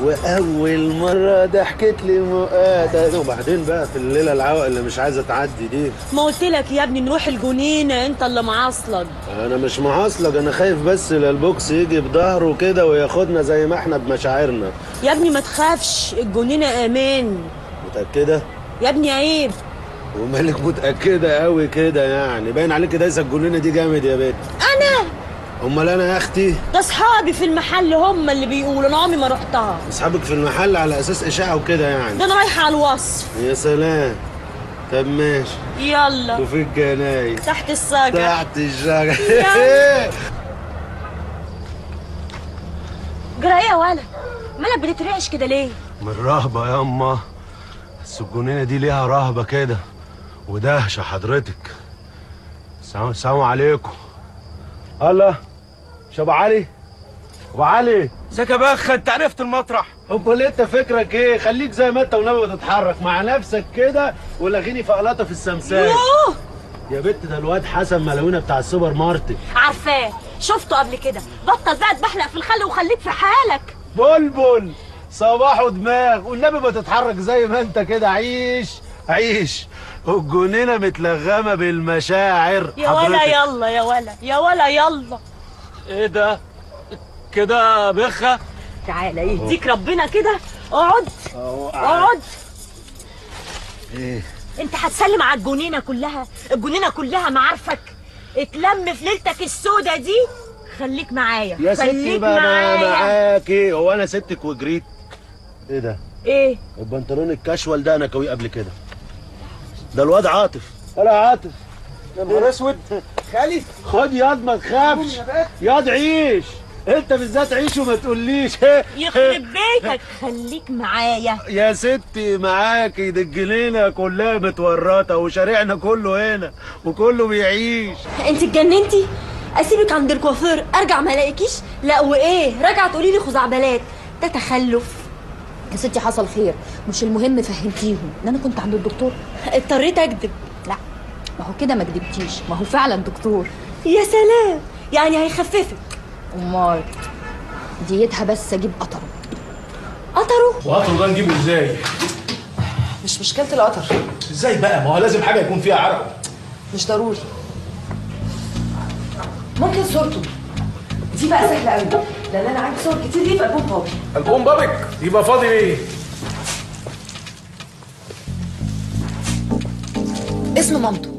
واول مره ضحكت لي مؤاده وبعدين بقى في الليله العوق اللي مش عايزه تعدي دي ما قلت لك يا ابني نروح الجنينه انت اللي معصلك انا مش معاصلك انا خايف بس لا البوكس يجي بظهره كده وياخدنا زي ما احنا بمشاعرنا يا ابني ما تخافش الجنينه امان متاكده يا ابني عيب ومالك متاكده قوي كده يعني باين عليك دايسه الجنينه دي جامد يا بنت انا امال انا يا اختي ده اصحابي في المحل هم اللي بيقولوا انا عمري ما رحتها اصحابك في المحل على اساس اشاعه وكده يعني ده انا رايحه على الوصف يا سلام طب ماشي يلا وفي الجناين تحت السجع تحت الشجر يلا. جرى ايه يا ولد مالك بتترعش كده ليه من رهبة يا أما بس الجنينة دي ليها رهبة كده ودهشة حضرتك سلام السلام عليكم الله مش أبو علي أبو علي ازيك يا بخ انت عرفت المطرح امال انت فكرك ايه خليك زي ما انت وناوي تتحرك مع نفسك كده ولغيني فقلاطه في السمسار يوه يا بنت ده الواد حسن ملاوينا بتاع السوبر ماركت عارفاه شفته قبل كده بطل بقى تبحلق في الخل وخليك في حالك بلبل صباح ودماغ والنبي ما تتحرك زي ما انت كده عيش عيش الجنينه متلغمه بالمشاعر يا ولا يلا يا ولا يا ولا يلا ايه ده كده بخه تعالى يهديك ربنا كده اقعد اقعد ايه انت هتسلم على الجنينه كلها الجنينه كلها معارفك اتلم في ليلتك السودة دي خليك معايا يا ستي خليك بقى انا معايا معاكي هو انا سبتك وجريت ايه ده ايه البنطلون الكشوال ده انا كوي قبل كده ده الواد عاطف ولا عاطف يا نهار اسود خالي خد ياض ما تخافش ياض عيش انت بالذات عيش وما تقوليش يخرب بيتك خليك معايا يا ستي معاكي دي الجنينه كلها متورطه وشارعنا كله هنا وكله بيعيش انت اتجننتي اسيبك عند الكوافير ارجع ما الاقيكيش لا وايه راجعه تقولي لي خزعبلات ده تخلف يا ستي حصل خير مش المهم فهمتيهم ان انا كنت عند الدكتور اضطريت اكذب لا ما هو كده ما كدبتيش ما هو فعلا دكتور يا سلام يعني هيخففك امال ديتها بس اجيب قطره قطره وقطر ده نجيبه ازاي؟ مش مشكلة القطر ازاي بقى؟ ما هو لازم حاجه يكون فيها عرق مش ضروري ممكن صورته دي بقى سهلة قوي لأن أنا عندي صور كتير ليه في ألبوم بابي البوم بابك يبقى فاضي ليه؟ اسم مامته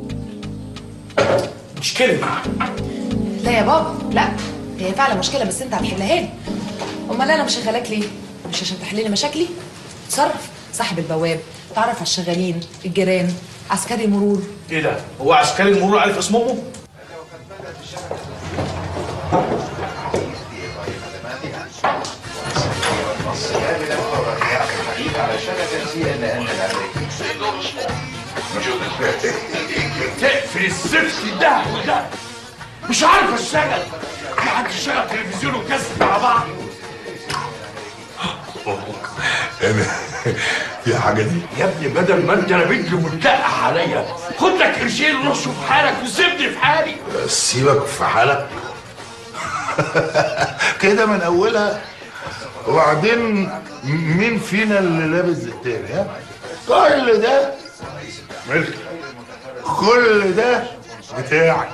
مشكله لا يا بابا لا هي فعلا مشكلة بس أنت هتحلها لي أمال أنا مشغلاك ليه؟ مش عشان تحل لي مشاكلي؟ تصرف صاحب البواب تعرف على الشغالين الجيران عسكري مرور ايه ده؟ هو عسكري المرور عارف اسم امه؟ تقفل الزفت ده وده مش عارف اشتغل في حد يشغل تلفزيون وكاسب مع بعض انا في حاجه دي يا ابني بدل ما انت انا بنت ملتقح عليا خد لك قرشين رش في حالك وسيبني في حالي سيبك في حالك كده من اولها وبعدين مين فينا اللي لابس التاني ها كل ده ملك كل ده بتاعي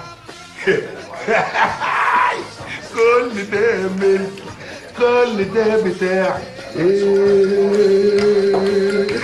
كل ده ملك كل ده بتاعي إيه.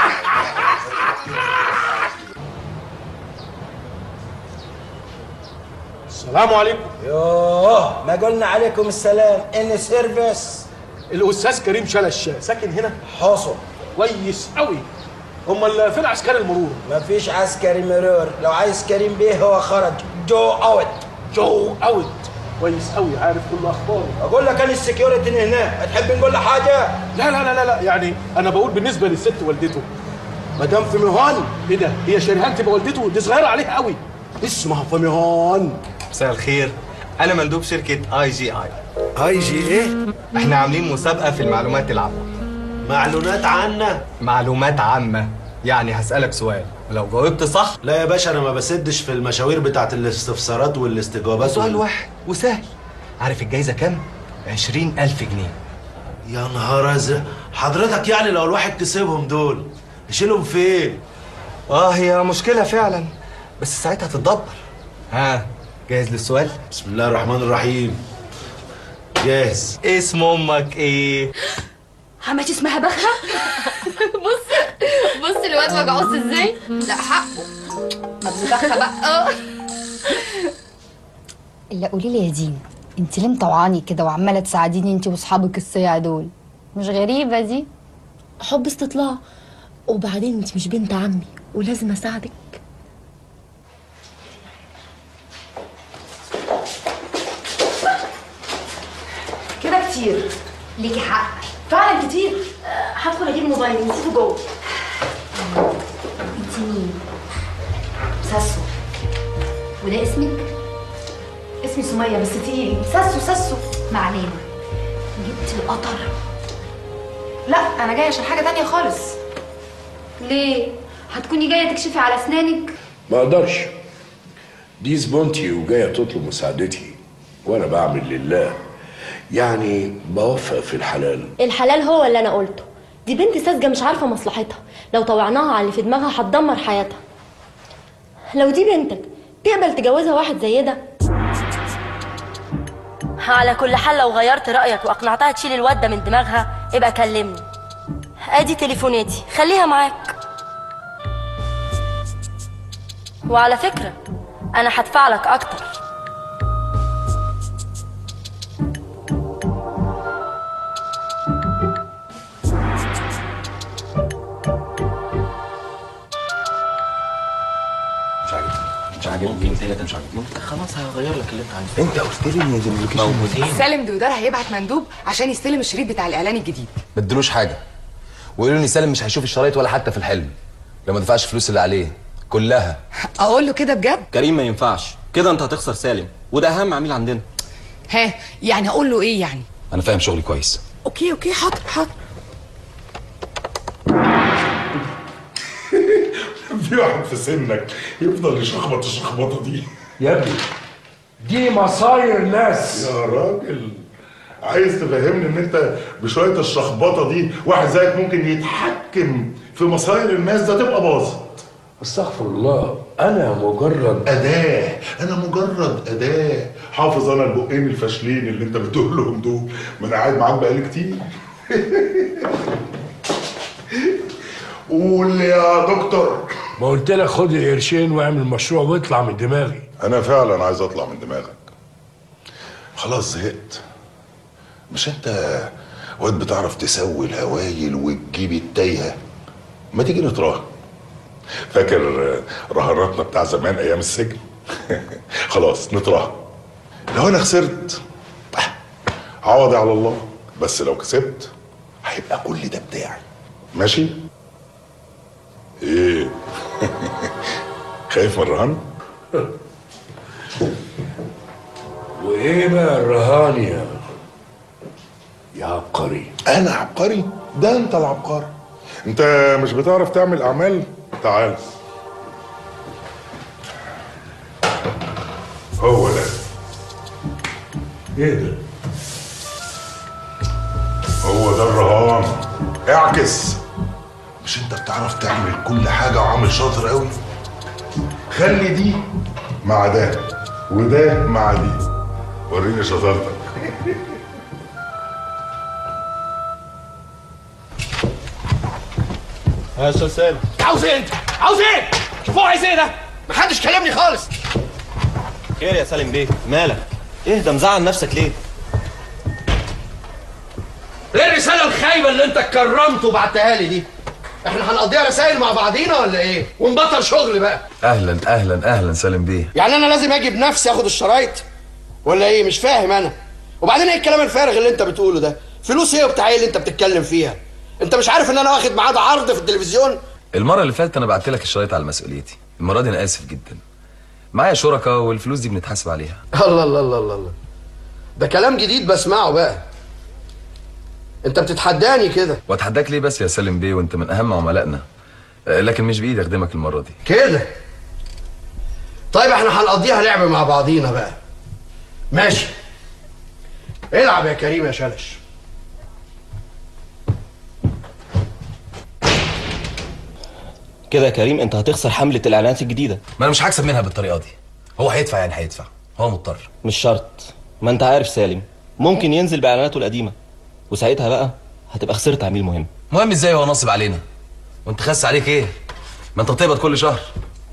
السلام عليكم يوه ما قلنا عليكم السلام ان سيرفيس الاستاذ كريم شلش ساكن هنا حصل كويس قوي امال فين عسكري المرور مفيش عسكري مرور لو عايز كريم بيه هو خرج جو اوت جو اوت كويس قوي عارف كل اخباره اقول لك انا السكيورتي اللي هناك هتحب نقول له حاجه لا لا لا لا, لا. يعني انا بقول بالنسبه للست والدته مدام في مهان ايه ده هي شريهان تبقى والدته دي صغيره عليها قوي اسمها فميهان مساء الخير انا مندوب شركه اي جي اي اي جي ايه احنا عاملين مسابقه في المعلومات العامه معلومات عنا معلومات عامه يعني هسالك سؤال ولو جاوبت صح لا يا باشا انا ما بسدش في المشاوير بتاعت الاستفسارات والاستجوابات سؤال وال- واحد وسهل عارف الجايزه كام عشرين ألف جنيه يا نهار ازرق حضرتك يعني لو الواحد كسبهم دول يشيلهم فين اه هي مشكلة فعلا بس ساعتها تتدبر ها جاهز للسؤال؟ بسم الله الرحمن الرحيم جاهز اسم امك ايه؟ حماتي اسمها بخها بص بص الواد مجعوص ازاي لا حقه ابو بخه بقى الا قولي لي يا دين انت ليه مطوعاني كده وعماله تساعديني انت واصحابك الصيع دول مش غريبه دي حب استطلاع وبعدين انت مش بنت عمي ولازم اساعدك كده كتير ليكي حق فعلا كتير آه، هدخل اجيب موبايلي نسيته جوه انت مين ساسو وده اسمك اسمي سميه بس تقيل ساسو ساسو ما علينا جبتي القطر لا انا جايه عشان حاجه تانية خالص ليه هتكوني جايه تكشفي على اسنانك ما اقدرش دي زبونتي وجايه تطلب مساعدتي وانا بعمل لله يعني بوفق في الحلال الحلال هو اللي انا قلته دي بنت ساذجه مش عارفه مصلحتها لو طوعناها على اللي في دماغها هتدمر حياتها لو دي بنتك تقبل تجوزها واحد زي ده على كل حال لو غيرت رايك واقنعتها تشيل الواد ده من دماغها ابقى كلمني ادي تليفوناتي خليها معاك وعلى فكره انا هدفع لك اكتر مش عاجبني مش عاجبني انت اللي مش عاجبني خلاص هغير لك اللي انت عايزه انت قلت لي ان دي موجودين سالم دودار هيبعت مندوب عشان يستلم الشريط بتاع الاعلان الجديد ما ادلوش حاجه وقالوا لي سالم مش هيشوف الشرايط ولا حتى في الحلم لو ما دفعش الفلوس اللي عليه كلها اقول له كده بجد كريم ما ينفعش كده انت هتخسر سالم وده اهم عميل عندنا ها يعني اقول له ايه يعني انا فاهم شغلي كويس اوكي اوكي حاضر حاضر في واحد في سنك يفضل يشخبط الشخبطه دي يا ابني دي مصاير ناس يا راجل عايز تفهمني ان انت بشويه الشخبطه دي واحد زيك ممكن يتحكم في مصاير الناس ده تبقى باظت استغفر الله انا مجرد اداه انا مجرد اداه حافظ انا البقين الفاشلين اللي انت بتقول لهم دول ما انا قاعد معاك بقالي كتير قول يا دكتور ما قلت لك خد القرشين واعمل مشروع واطلع من دماغي انا فعلا عايز اطلع من دماغك خلاص زهقت مش انت واد بتعرف تسوي الهوايل وتجيب التايهه ما تيجي نتراهن فاكر رهاناتنا بتاع زمان ايام السجن خلاص نتراهن لو انا خسرت عوضي على الله بس لو كسبت هيبقى كل ده بتاعي ماشي ايه خايف من الرهان وايه بقى الرهان يا يا عبقري انا عبقري ده انت العبقري انت مش بتعرف تعمل اعمال تعال هو ده ايه ده هو ده الرهان اعكس مش انت بتعرف تعمل كل حاجة وعامل شاطر قوي خلي دي مع ده وده مع دي وريني شطارتك يا استاذ سالم عاوز ايه انت عاوز ايه شوفوا عايز ايه ده محدش كلمني خالص خير يا سالم بيه مالك اهدى مزعل نفسك ليه ايه الرساله الخايبه اللي انت كرمت وبعتها لي دي احنا هنقضيها رسائل مع بعضينا ولا ايه ونبطل شغل بقى اهلا اهلا اهلا سالم بيه يعني انا لازم اجي بنفسي اخد الشرايط ولا ايه مش فاهم انا وبعدين ايه الكلام الفارغ اللي انت بتقوله ده فلوس ايه وبتاع ايه اللي انت بتتكلم فيها انت مش عارف ان انا واخد ميعاد عرض في التلفزيون المره اللي فاتت انا بعت لك الشرايط على مسؤوليتي المره دي انا اسف جدا معايا شركاء والفلوس دي بنتحاسب عليها الله الله الله الله الله ده كلام جديد بسمعه بقى انت بتتحداني كده واتحداك ليه بس يا سالم بيه وانت من اهم عملائنا آه، لكن مش بايدي اخدمك المره دي كده طيب احنا هنقضيها لعب مع بعضينا بقى ماشي العب يا كريم يا شلش كده يا كريم انت هتخسر حمله الاعلانات الجديده ما انا مش هكسب منها بالطريقه دي هو هيدفع يعني هيدفع هو مضطر مش شرط ما انت عارف سالم ممكن ينزل باعلاناته القديمه وساعتها بقى هتبقى خسرت عميل مهم مهم ازاي هو نصب علينا وانت خس عليك ايه ما انت بتقبض كل شهر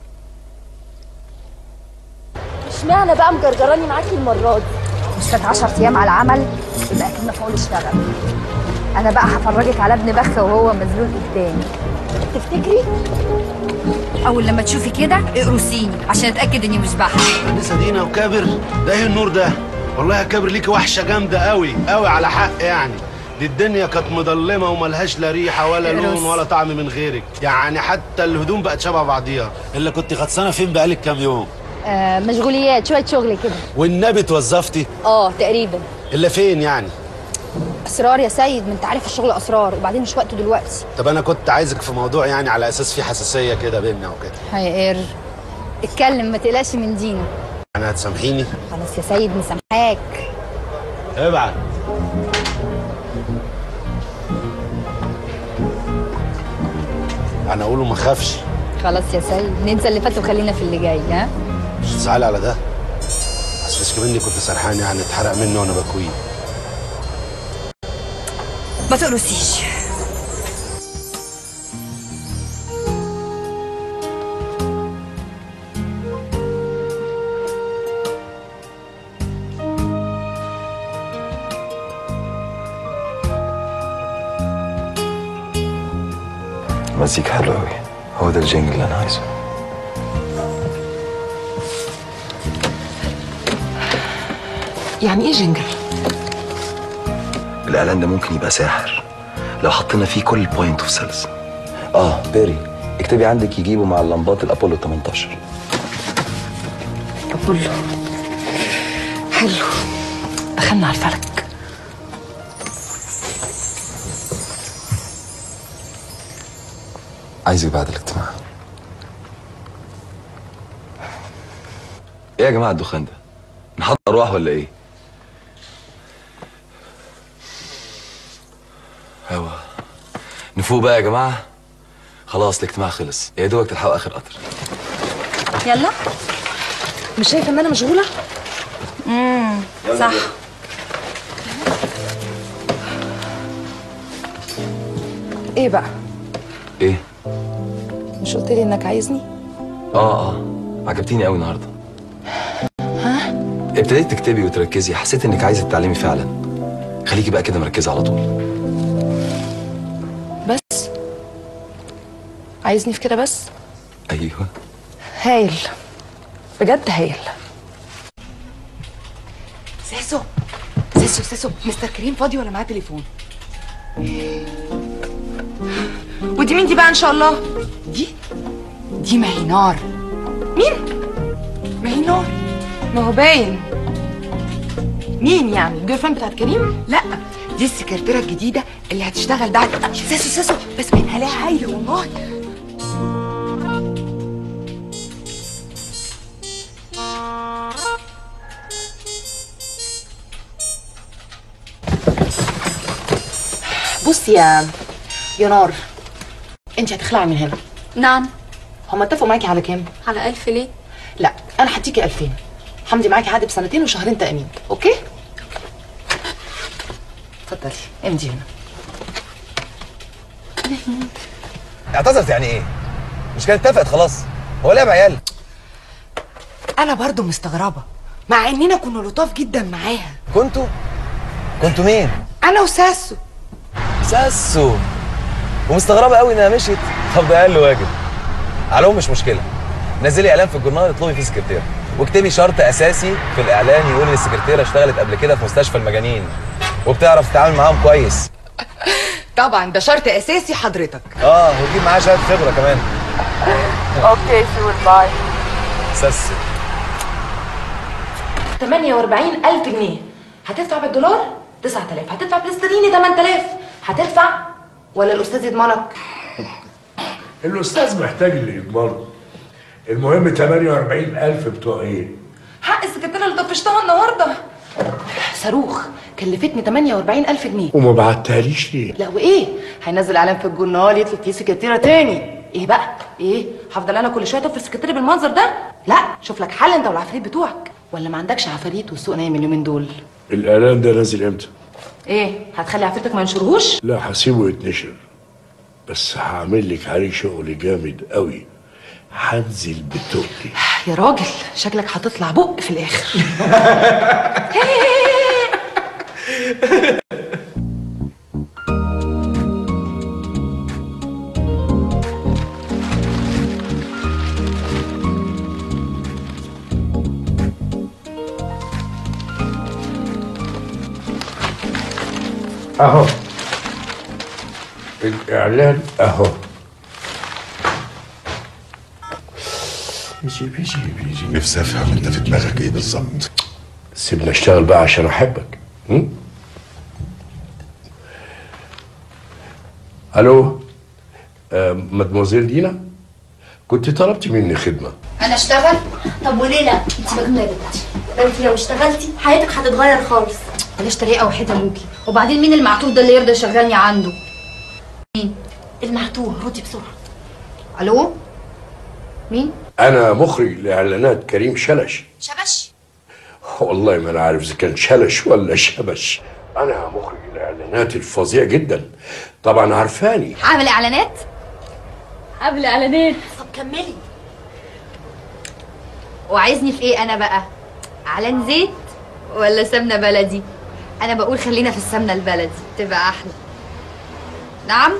اشمعنى بقى مجرجراني معاكي المره دي مش فات 10 ايام على العمل يبقى اكيد مفعول اشتغل انا بقى هفرجك على ابن بخه وهو مذلول قدامي تفتكري اول لما تشوفي كده اقرصيني عشان اتاكد اني مش بحث لسه دينا وكابر ده ايه النور ده والله يا كابر ليكي وحشه جامده قوي قوي على حق يعني دي الدنيا كانت مظلمه وملهاش لا ريحه ولا اقرص. لون ولا طعم من غيرك يعني حتى الهدوم بقت شبه بعضيها اللي كنت غطسانه فين بقالك كام يوم آه مشغوليات شويه شغل كده والنبي اتوظفتي اه تقريبا الا فين يعني اسرار يا سيد ما انت عارف الشغل اسرار وبعدين مش وقته دلوقتي طب انا كنت عايزك في موضوع يعني على اساس في حساسيه كده بينا وكده هيقر اتكلم ما تقلقش من دينا انا هتسامحيني خلاص يا سيد مسامحاك ابعت انا اقوله ما خافش خلاص يا سيد ننسى اللي فات وخلينا في اللي جاي ها مش تزعلي على ده بس مش كمان كنت سرحان يعني اتحرق مني وانا بكويه ما تقرصيش مزيك حلو قوي هو ده الجينجل اللي انا عايزه يعني ايه جنجل الاعلان ده ممكن يبقى ساحر لو حطينا فيه كل بوينت اوف سيلز اه بيري اكتبي عندك يجيبوا مع اللمبات الابولو 18 ابولو حلو دخلنا على الفلك عايزك بعد الاجتماع ايه يا جماعه الدخان ده نحط ارواح ولا ايه هوا نفوق بقى يا جماعه خلاص الاجتماع خلص يا دوبك تلحقوا اخر قطر يلا مش شايفه ان انا مشغوله امم يلا صح بينا. ايه بقى ايه مش قلت لي انك عايزني اه اه عجبتيني قوي النهارده ها ابتديت تكتبي وتركزي حسيت انك عايزه تتعلمي فعلا خليكي بقى كده مركزه على طول بس عايزني في كده بس ايوه هايل بجد هايل ساسو ساسو ساسو مستر كريم فاضي ولا معاه تليفون ودي مين دي بقى ان شاء الله دي دي مهينار مين مهينار ما هو باين مين يعني الجيرل فريند بتاعت كريم لا دي السكرتيره الجديده اللي هتشتغل بعد ساسو ساسو بس منها لها هايله والله بصي يا يا نار انت هتخلعي من هنا نعم هما اتفقوا معاكي على كام؟ على ألف ليه؟ لا انا هديكي 2000 حمدي معاكي عقد بسنتين وشهرين تأمين اوكي؟ اتفضلي امضي هنا اعتذرت يعني ايه مش كانت اتفقت خلاص هو لعب عيال انا برضو مستغربه مع اننا كنا لطاف جدا معاها كنتوا كنتوا مين انا وساسو ساسو ومستغربه قوي انها مشيت طب ده اقل واجب على العموم مش مشكله نزلي اعلان في الجورنال اطلبي فيه سكرتيره واكتبي شرط اساسي في الاعلان يقول ان السكرتيره اشتغلت قبل كده في مستشفى المجانين وبتعرف تتعامل معاهم كويس طبعا ده شرط اساسي حضرتك اه وتجيب معاها شهاده خبره كمان اوكي شور باي ساسو 48000 جنيه هتدفع بالدولار 9000 هتدفع بالاسترليني 8000 هتدفع ولا الاستاذ يضمنك الأستاذ محتاج اللي يضمنه المهم 48000 بتوع إيه؟ حق السكرتيره اللي طفشتها النهارده صاروخ كلفتني 48000 جنيه وما بعتهاليش ليه؟ لا وايه هينزل اعلان في الجورنال يطلب فيه سكرتيره تاني ايه بقى ايه هفضل انا كل شويه في السكرتير بالمنظر ده لا شوف لك حل انت والعفاريت بتوعك ولا ما عندكش عفاريت والسوق نايم اليومين دول الاعلان ده نازل امتى ايه هتخلي عفريتك ما ينشرهوش لا هسيبه يتنشر بس هعمل لك عليه شغل جامد قوي هنزل بتقلي يا راجل شكلك هتطلع بق في الاخر اهو الاعلان اهو بيجي بيجي بيجي نفسي افهم انت في دماغك ايه بالظبط سيبنا اشتغل بقى عشان احبك م? الو آه مدموزيل دينا كنت طلبتي مني خدمه انا اشتغل طب وليه لا انت مجنونه يا بنتي ده انت لو اشتغلتي حياتك هتتغير خالص بلاش طريقه وحيد ابوكي وبعدين مين المعتوه ده اللي يرضى يشغلني عنده مين المعتوه ردي بسرعه الو مين انا مخرج لاعلانات كريم شلش شبش والله ما انا عارف اذا كان شلش ولا شبش انا مخرج الاعلانات الفظيع جدا طبعا عارفاني هعمل اعلانات قبل اعلانات طب كملي وعايزني في ايه انا بقى اعلان زيت ولا سمنه بلدي انا بقول خلينا في السمنه البلدي تبقى احلى نعم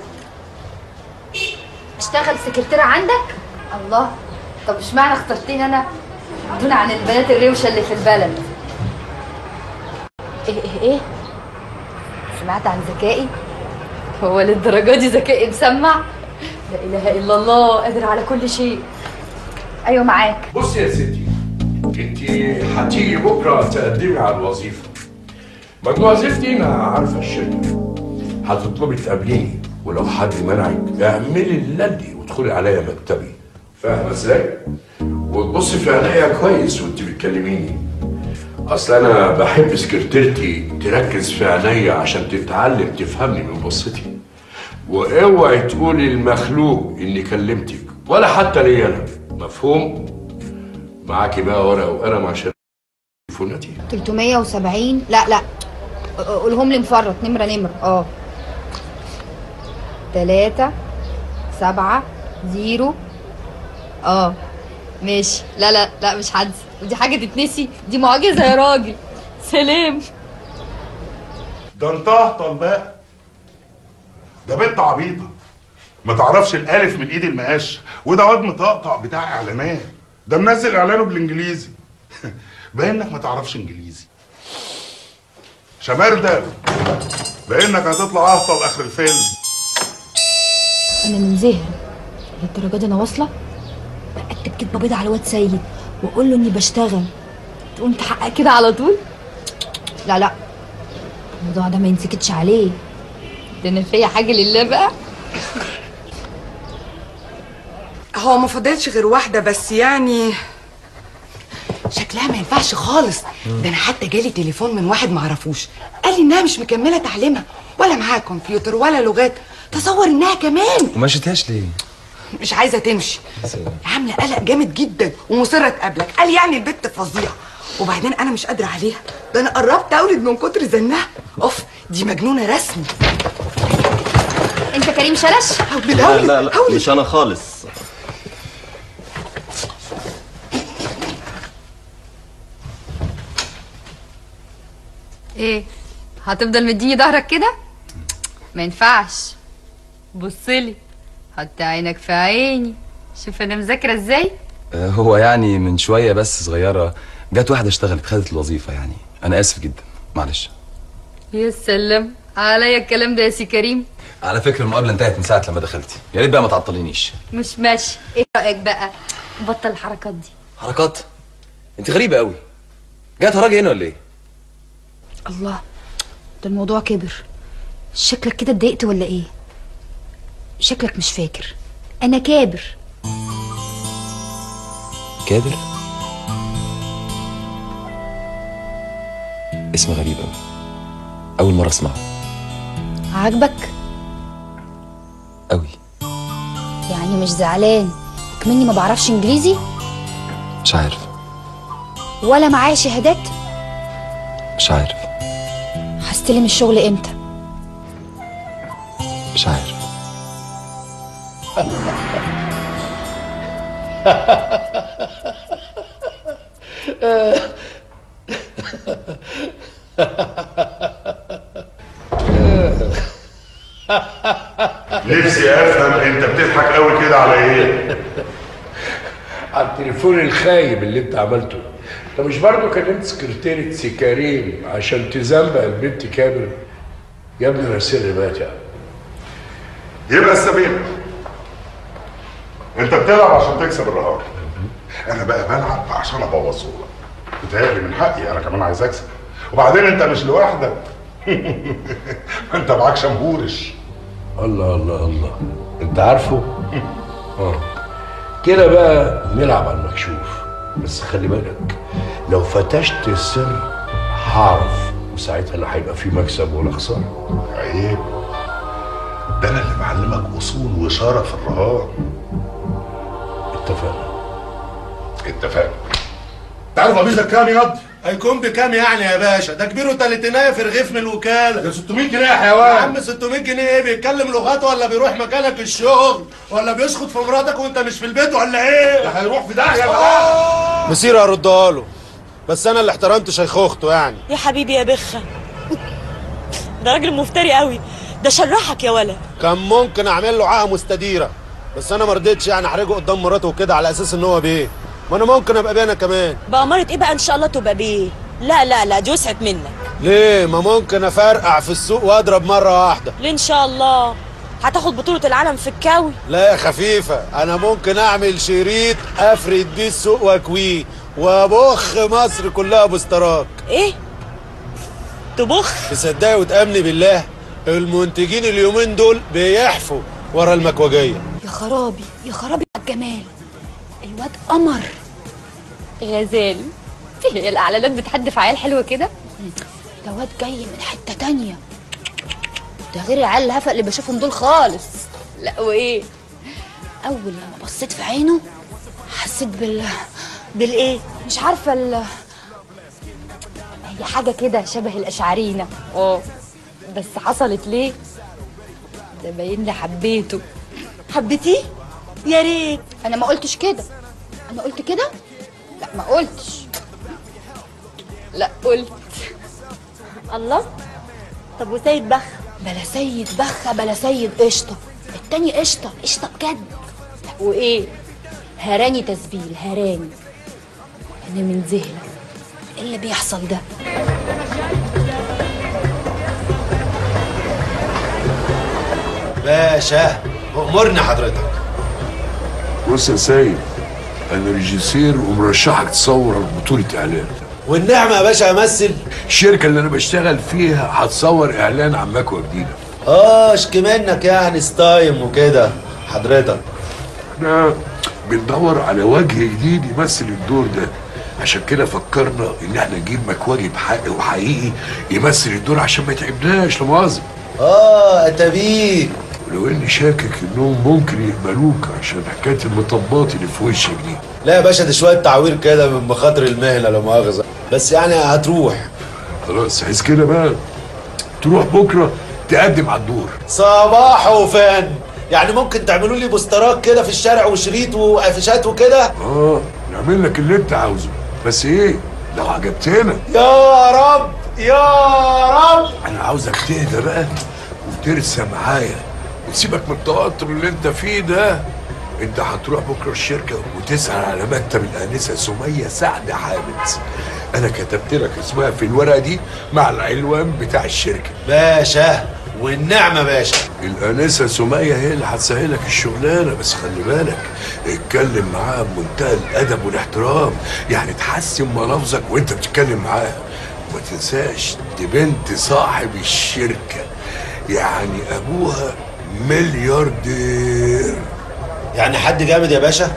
اشتغل سكرتيره عندك الله طب اشمعنى اخترتيني انا دون عن البنات الروشه اللي في البلد ايه ايه ايه سمعت عن ذكائي هو للدرجه دي ذكائي مسمع لا اله الا الله قادر على كل شيء ايوه معاك بص يا ستي انت هتيجي بكره تقدمي على الوظيفه مدموزيل دينا عارفه الشركه هتطلبي تقابليني ولو حد منعك اعملي اللي وادخلي عليا مكتبي فاهمه ازاي؟ وتبصي في عينيا كويس وانت بتكلميني اصل انا بحب سكرتيرتي تركز في عينيا عشان تتعلم تفهمني من بصتي واوعي تقولي المخلوق اني كلمتك ولا حتى ليا انا مفهوم معاكي بقى ورقه وقلم عشان تليفوناتي 370 لا لا قولهم لي مفرط نمرة نمرة اه تلاتة سبعة زيرو اه ماشي لا لا لا مش هنسى ودي حاجة تتنسي دي معجزة يا راجل سلام ده انطهطل بقى ده بنت عبيطه ما تعرفش الالف من ايد المقاش وده واد مطقطع بتاع اعلانات ده منزل اعلانه بالانجليزي باين انك ما تعرفش انجليزي شماردة بانك هتطلع اهطل اخر الفيلم انا من ذهن للدرجه دي انا واصله اكتب كدبه بيضه على واد سيد واقول له اني بشتغل تقوم تحقق كده على طول لا لا الموضوع ده ما ينسكتش عليه ده انا فيا حاجة لله بقى هو ما فضلش غير واحدة بس يعني شكلها ما ينفعش خالص ده انا حتى جالي تليفون من واحد ما اعرفوش قال لي انها مش مكمله تعليمها ولا معاها كمبيوتر ولا لغات تصور انها كمان وما شتهاش ليه؟ مش عايزه تمشي عامله قلق جامد جدا ومصره تقابلك قال يعني البت فظيعه وبعدين انا مش قادره عليها ده انا قربت اولد من كتر زنها اوف دي مجنونه رسمي انت كريم شلش لا لا لا مش انا خالص ايه هتفضل مديني ظهرك كده ما ينفعش بصلي حط عينك في عيني شوف انا مذاكره ازاي آه، هو يعني من شويه بس صغيره جت واحده اشتغلت خدت الوظيفه يعني انا اسف جدا معلش يا سلام عليا الكلام ده يا سي كريم على فكره المقابله انتهت من ساعه لما دخلتي يا ريت بقى ما تعطلينيش مش ماشي ايه رايك بقى بطل الحركات دي حركات انت غريبه قوي جات راجل هنا ولا ايه الله ده الموضوع كبر شكلك كده اتضايقت ولا ايه شكلك مش فاكر انا كابر كابر اسم غريب قوي اول مره اسمعه عاجبك قوي يعني مش زعلان مني ما بعرفش انجليزي مش عارف ولا معايا شهادات مش عارف هستلم الشغل امتى مش عارف نفسي افهم انت بتضحك قوي كده على ايه على التليفون الخايب اللي انت عملته انت مش برضه كلمت سكرتيرة سي كريم عشان تزنبق البنت كامل يا ابني انا سر مات يا عم. يبقى السبيل انت بتلعب عشان تكسب الرهان انا بقى بلعب عشان ابوظه لك بتهيألي من حقي انا كمان عايز اكسب وبعدين انت مش لوحدك انت معاك شمهورش الله الله الله انت عارفه اه كده بقى نلعب على المكشوف بس خلي بالك لو فتشت السر هعرف وساعتها لا هيبقى في مكسب ولا خساره عيب ده انا اللي معلمك اصول وشرف الرهان اتفقنا اتفقنا تعرف قميصك كام ياض؟ هيكون بكام يعني يا باشا؟ ده كبيره تلاتينايه في رغيف من الوكاله ده 600 جنيه يا حيوان يا عم 600 جنيه ايه بيتكلم لغات ولا بيروح مكانك الشغل ولا بيسخط في مراتك وانت مش في البيت ولا ايه؟ ده هيروح في داهيه بقى مسير هردها له بس انا اللي احترمت شيخوخته يعني يا حبيبي يا بخة ده راجل مفتري قوي ده شرحك يا ولا كان ممكن اعمل له عاهه مستديره بس انا ما رضيتش يعني احرجه قدام مراته وكده على اساس ان هو بيه ما انا ممكن ابقى بيه انا كمان بأمارة ايه بقى ان شاء الله تبقى بيه لا لا لا دي وسعت منك ليه ما ممكن افرقع في السوق واضرب مره واحده ليه ان شاء الله هتاخد بطولة العالم في الكاوي لا يا خفيفه انا ممكن اعمل شريط افرد بيه السوق واكويه وابخ مصر كلها بوسترات ايه تبخ تصدقي وتامني بالله المنتجين اليومين دول بيحفوا ورا المكوجيه يا خرابي يا خرابي على الجمال الواد قمر غزال هي الاعلانات بتحدف عيال حلوه كده ده واد جاي من حته تانية ده غير العيال الهفق اللي بشوفهم دول خالص لا وايه اول لما بصيت في عينه حسيت بال بالايه مش عارفه ال هي حاجه كده شبه الاشعرينه اه بس حصلت ليه ده باين لي حبيته حبيتيه يا ريت انا ما قلتش كده انا قلت كده لا ما قلتش لا قلت الله طب وسيد بخ بلا سيد بخة بلا سيد قشطة التاني قشطة قشطة بجد لا وايه هراني تسبيل هراني انا من ذهني ايه اللي بيحصل ده باشا امرني حضرتك بص يا سيد انا ريجيسير ومرشحك تصور بطولة اعلان والنعمه يا باشا امثل الشركة اللي انا بشتغل فيها هتصور اعلان عن مكوى جديدة اه اشكي منك يعني ستايم وكده حضرتك احنا بندور على وجه جديد يمثل الدور ده عشان كده فكرنا ان احنا نجيب مكواجي بحق وحقيقي يمثل الدور عشان ما يتعبناش لا مؤاخذة اه اتابيك ولو اني شاكك انهم ممكن يقبلوك عشان حكايه المطبات اللي في وشك دي لا يا باشا دي شويه تعوير كده من مخاطر المهنه لا مؤاخذه بس يعني هتروح خلاص عايز كده بقى تروح بكره تقدم على الدور صباح وفن يعني ممكن تعملوا لي بوسترات كده في الشارع وشريط وقفشات وكده اه نعمل لك اللي انت عاوزه بس ايه لو عجبتنا يا رب يا رب انا عاوزك تهدى بقى وترسى معايا وتسيبك من التوتر اللي انت فيه ده انت هتروح بكره الشركه وتسال على مكتب الانسه سميه سعد حامد انا كتبت لك اسمها في الورقه دي مع العنوان بتاع الشركه باشا والنعمه باشا الانسه سميه هي اللي هتسهلك الشغلانه بس خلي بالك اتكلم معاها بمنتهى الادب والاحترام يعني تحسن ملافظك وانت بتتكلم معاها وما تنساش دي بنت صاحب الشركه يعني ابوها ملياردير يعني حد جامد يا باشا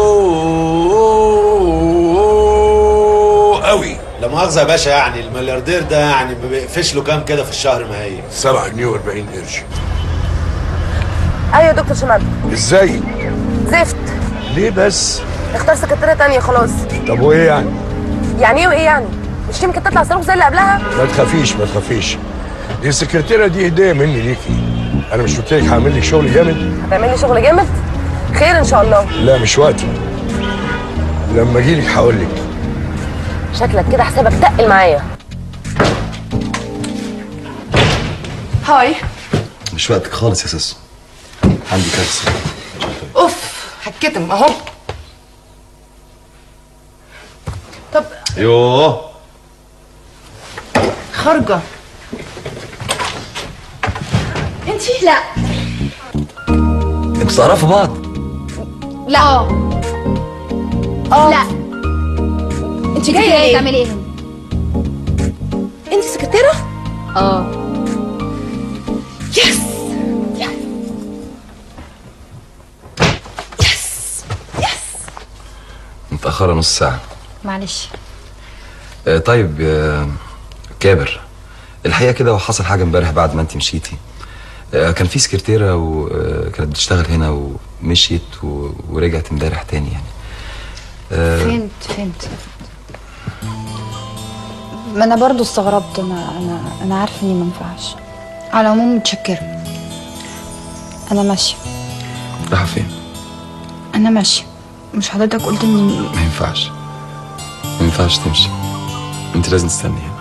اوه قوي لا مؤاخذه يا باشا يعني الملياردير ده يعني ما بيقفش له كام كده في الشهر ما هي 7 جنيه و40 قرش ايوه يا دكتور شمال ازاي زفت ليه بس اختار سكرتيرة تانية خلاص طب وايه يعني يعني ايه وايه يعني مش يمكن تطلع صاروخ زي اللي قبلها ما تخافيش ما تخافيش دي السكرتيره دي هديه مني ليكي انا مش قلت لك هعمل لك شغل جامد هتعمل لي شغل جامد خير ان شاء الله لا مش وقتي لما اجي لك هقول لك شكلك كده حسابك تقل معايا هاي مش وقتك خالص يا ساسو عندي كارثه اوف هتكتم اهو طب يوه خارجه انتي لا انتوا تعرفوا بعض لا اه لا انت جايه جاية ايه ليه؟ تعملي ايه هنا انت سكرتيرة اه يس متاخره نص ساعه معلش آه طيب آه كابر الحقيقه كده وحصل حاجه امبارح بعد ما انت مشيتي آه كان في سكرتيره وكانت بتشتغل هنا ومشيت و... ورجعت امبارح تاني يعني آه فهمت فهمت ما انا برضو استغربت انا انا انا عارفه اني ما ينفعش على العموم متشكره انا ماشيه رايحه فين انا ماشيه مش حضرتك قلت اني ما ينفعش ما ينفعش تمشي انت لازم تستني هنا